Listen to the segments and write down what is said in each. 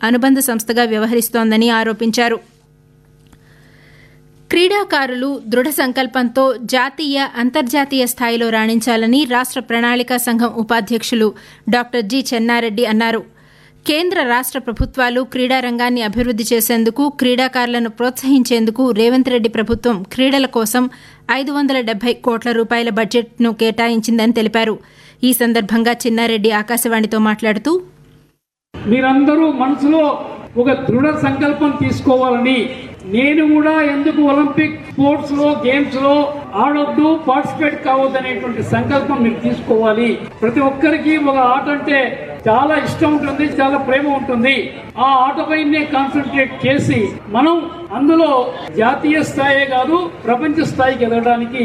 అనుబంధ సంస్థగా వ్యవహరిస్తోందని ఆరోపించారు క్రీడాకారులు దృఢ సంకల్పంతో జాతీయ అంతర్జాతీయ స్థాయిలో రాణించాలని రాష్ట్ర ప్రణాళికా సంఘం ఉపాధ్యక్షులు డాక్టర్ జి చెన్నారెడ్డి అన్నారు కేంద్ర రాష్ట్ర ప్రభుత్వాలు క్రీడా రంగాన్ని అభివృద్ది చేసేందుకు క్రీడాకారులను ప్రోత్సహించేందుకు రేవంత్ రెడ్డి ప్రభుత్వం క్రీడల కోసం ఐదు వందల డెబ్బై కోట్ల రూపాయల బడ్జెట్ను కేటాయించిందని తెలిపారు ఈ సందర్భంగా చిన్నారెడ్డి ఆకాశవాణితో మాట్లాడుతూ మీరందరూ మనసులో ఒక దృఢ సంకల్పం తీసుకోవాలని నేను కూడా ఎందుకు ఒలింపిక్ స్పోర్ట్స్ లో గేమ్స్ లో ఆడొద్దు పార్టిసిపేట్ కావద్దు అనేటువంటి సంకల్పం మీరు తీసుకోవాలి ప్రతి ఒక్కరికి ఒక ఆట అంటే చాలా ఇష్టం ఉంటుంది చాలా ప్రేమ ఉంటుంది ఆ ఆటపైనే కాన్సన్ట్రేట్ చేసి మనం అందులో జాతీయ స్థాయే కాదు ప్రపంచ స్థాయికి ఎదగడానికి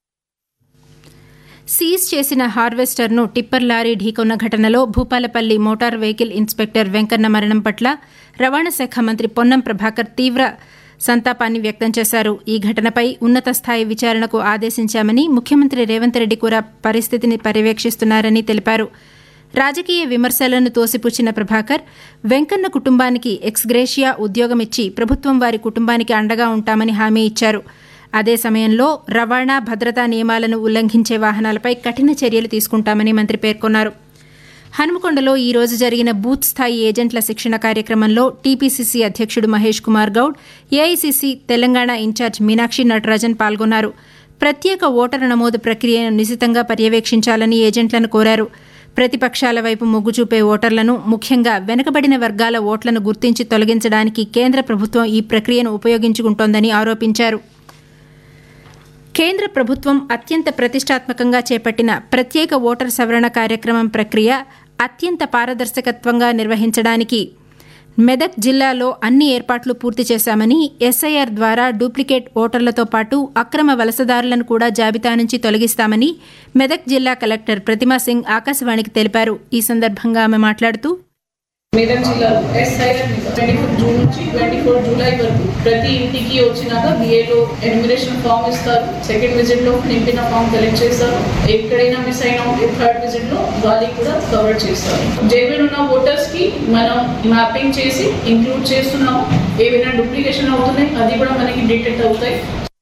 సీజ్ చేసిన హార్వెస్టర్ను టిప్పర్ లారీ ఢీకొన్న ఘటనలో Bhupalpally motor vehicle inspector Venkanna మరణం పట్ల రవాణా శాఖ మంత్రి పొన్నం ప్రభాకర్ తీవ్ర సంతాపాన్ని వ్యక్తం చేశారు ఈ ఘటనపై ఉన్నత స్థాయి విచారణకు ఆదేశించామని ముఖ్యమంత్రి రేవంత్ రెడ్డి కూడా పరిస్థితిని పర్యవేక్షిస్తున్నారని తెలిపారు రాజకీయ విమర్శలను తోసిపుచ్చిన ప్రభాకర్ వెంకన్న కుటుంబానికి ఎక్స్గ్రేషియా ఉద్యోగమిచ్చి ప్రభుత్వం వారి కుటుంబానికి అండగా ఉంటామని హామీ ఇచ్చారు అదే సమయంలో రవాణా భద్రతా నియమాలను ఉల్లంఘించే వాహనాలపై కఠిన చర్యలు తీసుకుంటామని మంత్రి పేర్కొన్నారు హనుమకొండలో ఈ రోజు జరిగిన బూత్ స్థాయి ఏజెంట్ల శిక్షణ కార్యక్రమంలో టీపీసీసీ అధ్యక్షుడు మహేష్ కుమార్ గౌడ్ ఏఐసీసీ తెలంగాణ ఇన్ఛార్జ్ మీనాక్షి నటరాజన్ పాల్గొన్నారు ప్రత్యేక ఓటరు నమోదు ప్రక్రియను నిశితంగా పర్యవేక్షించాలని ఏజెంట్లను కోరారు ప్రతిపక్షాల వైపు మొగ్గు చూపే ఓటర్లను ముఖ్యంగా వెనుకబడిన వర్గాల ఓట్లను గుర్తించి తొలగించడానికి కేంద్ర ప్రభుత్వం ఈ ప్రక్రియను ఉపయోగించుకుంటోందని ఆరోపించారు కేంద్ర ప్రభుత్వం అత్యంత ప్రతిష్టాత్మకంగా చేపట్టిన ప్రత్యేక ఓటర్ సవరణ కార్యక్రమం ప్రక్రియ అత్యంత పారదర్శకత్వంగా నిర్వహించడానికి మెదక్ జిల్లాలో అన్ని ఏర్పాట్లు పూర్తి చేశామని ఎస్ఐఆర్ ద్వారా డూప్లికేట్ ఓటర్లతో పాటు అక్రమ వలసదారులను కూడా జాబితా నుంచి తొలగిస్తామని మెదక్ జిల్లా కలెక్టర్ ప్రతిమా సింగ్ ఆకాశవాణికి తెలిపారు ఈ సందర్భంగా ఆమె మాట్లాడుతూ మేడం జిల్లాలో ఎస్ఐఆర్ ట్వంటీ ఫోర్ జూన్ నుంచి ట్వంటీ ఫోర్ జూలై వరకు ప్రతి ఇంటికి వచ్చినాక బిఏలో ఎన్యుమరేషన్ ఫామ్ ఇస్తారు సెకండ్ విజిట్ లో నింపిన ఫామ్ కలెక్ట్ చేస్తారు ఎక్కడైనా మిస్ అయినా ఉంటే థర్డ్ విజిట్ లో వాళ్ళకి కూడా కవర్ చేస్తారు జైవెన్ ఉన్న ఓటర్స్ కి మనం మ్యాపింగ్ చేసి ఇంక్లూడ్ చేస్తున్నాము ఏవైనా డూప్లికేషన్ అవుతున్నాయి అది కూడా మనకి డిటెక్ట్ అవుతాయి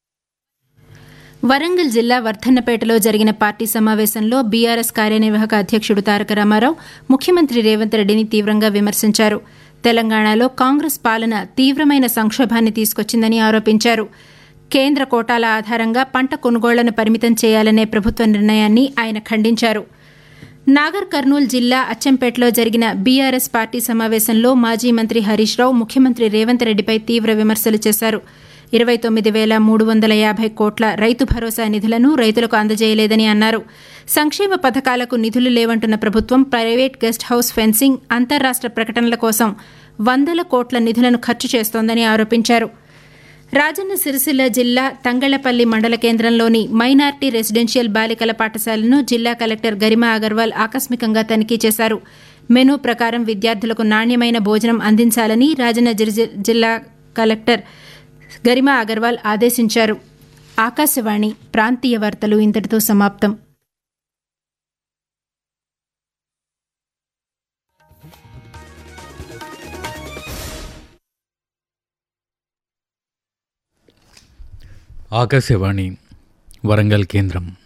వరంగల్ జిల్లా వర్ధన్నపేటలో జరిగిన పార్టీ సమావేశంలో బీఆర్ఎస్ కార్యనిర్వాహక అధ్యక్షుడు తారక రామారావు ముఖ్యమంత్రి రేవంత్ రెడ్డిని తీవ్రంగా విమర్శించారు తెలంగాణలో కాంగ్రెస్ పాలన తీవ్రమైన సంక్షోభాన్ని తీసుకొచ్చిందని ఆరోపించారు కేంద్ర కోటాల ఆధారంగా పంట కొనుగోళ్లను పరిమితం చేయాలనే ప్రభుత్వ నిర్ణయాన్ని ఆయన ఖండించారు నాగర్ కర్నూల్ జిల్లా అచ్చంపేటలో జరిగిన బీఆర్ఎస్ పార్టీ సమావేశంలో మాజీ మంత్రి హరీష్ రావు ముఖ్యమంత్రి రేవంత్ రెడ్డిపై తీవ్ర విమర్శలు చేశారు ఇరవై తొమ్మిది వేల మూడు వందల యాభై కోట్ల రైతు భరోసా నిధులను రైతులకు అందజేయలేదని అన్నారు సంక్షేమ పథకాలకు నిధులు లేవంటున్న ప్రభుత్వం ప్రైవేట్ గెస్ట్ హౌస్ ఫెన్సింగ్ అంతర్రాష్ట్ర ప్రకటనల కోసం వందల కోట్ల నిధులను ఖర్చు చేస్తోందని ఆరోపించారు రాజన్న సిరిసిల్ల జిల్లా తంగళ్లపల్లి మండల కేంద్రంలోని మైనార్టీ రెసిడెన్షియల్ బాలికల పాఠశాలను జిల్లా కలెక్టర్ గరిమా అగర్వాల్ ఆకస్మికంగా తనిఖీ చేశారు మెనూ ప్రకారం విద్యార్థులకు నాణ్యమైన భోజనం అందించాలని రాజన్న జిల్లా కలెక్టర్ గరిమా అగర్వాల్ ఆదేశించారు ఆకాశవాణి ప్రాంతీయ వార్తలు ఇంతటితో సమాప్తం ఆకాశవాణి వరంగల్ కేంద్రం